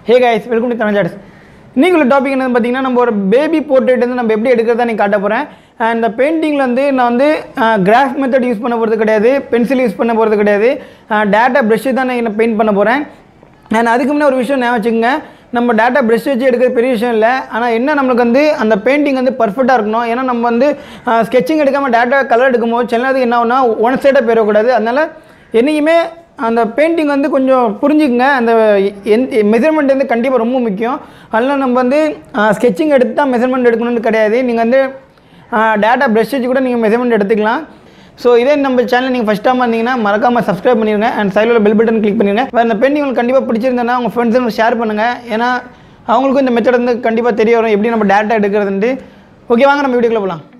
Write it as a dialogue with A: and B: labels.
A: hey guys welcome to Tamil இன்னைக்கு உள்ள topic என்னன்னு பார்த்தீங்கன்னா நம்ம ஒரு பேபி போர்ட்ரேட் வந்து நம்ம எப்படி எடுக்கிறதா நீ காட்ட போகிறேன் அண்ட் இந்த பெயிண்டிங்கில் வந்து நான் வந்து கிராஃப் மெத்தட் யூஸ் பண்ண போகிறது கிடையாது பென்சில் யூஸ் பண்ண போகிறது கிடையாது டேட்டா ப்ரஷ்ஷு தான் நான் பெயிண்ட் பண்ண போகிறேன் அண்ட் அதுக்கு முன்னே ஒரு விஷயம் ஞாபகம் வச்சுக்கோங்க நம்ம டேட்டா ப்ரஷ் வச்சு எடுக்கிறது பெரிய விஷயம் இல்லை ஆனால் என்ன நம்மளுக்கு வந்து அந்த பெயிண்டிங் வந்து பர்ஃபெக்டாக இருக்கணும் ஏன்னா நம்ம வந்து ஸ்கெட்சிங் எடுக்காமல் டேட்டா கலர் எடுக்கும்போது சில நேரத்துக்கு என்ன ஆகுனா ஒன் சைடாக போயிடக்கூடாது அதனால் என்றைக்குமே அந்த பெயிண்டிங் வந்து கொஞ்சம் புரிஞ்சுக்குங்க அந்த எந்த மெஷர்மெண்ட் வந்து கண்டிப்பாக ரொம்ப முக்கியம் அதனால் நம்ம வந்து ஸ்கெட்சிங் எடுத்து தான் மெஷர்மெண்ட் எடுக்கணும்னு கிடையாது நீங்கள் வந்து டேட்டா ப்ரஷ் வச்சு கூட நீங்கள் மெஷர்மெண்ட் எடுத்துக்கலாம் ஸோ இதே நம்ம சேனல் நீங்கள் ஃபஸ்ட் டைம் வந்தீங்கன்னா மறக்காமல் சப்ஸ்கிரைப் பண்ணிடுங்க அண்ட் சைடில் பெல் பட்டன் கிளிக் பண்ணிடுங்க வேறு இந்த பெயிண்டிங் உங்களுக்கு கண்டிப்பாக பிடிச்சிருந்தேன்னா உங்கள் ஃப்ரெண்ட்ஸுக்கு ஷேர் பண்ணுங்கள் ஏன்னா அவங்களுக்கும் இந்த மெத்தட் வந்து கண்டிப்பாக தெரிய வரும் எப்படி நம்ம டேட்டா எடுக்கிறதுன்ட்டு ஓகே வாங்க நம்ம வீடியோக்குள்ள போகலாம்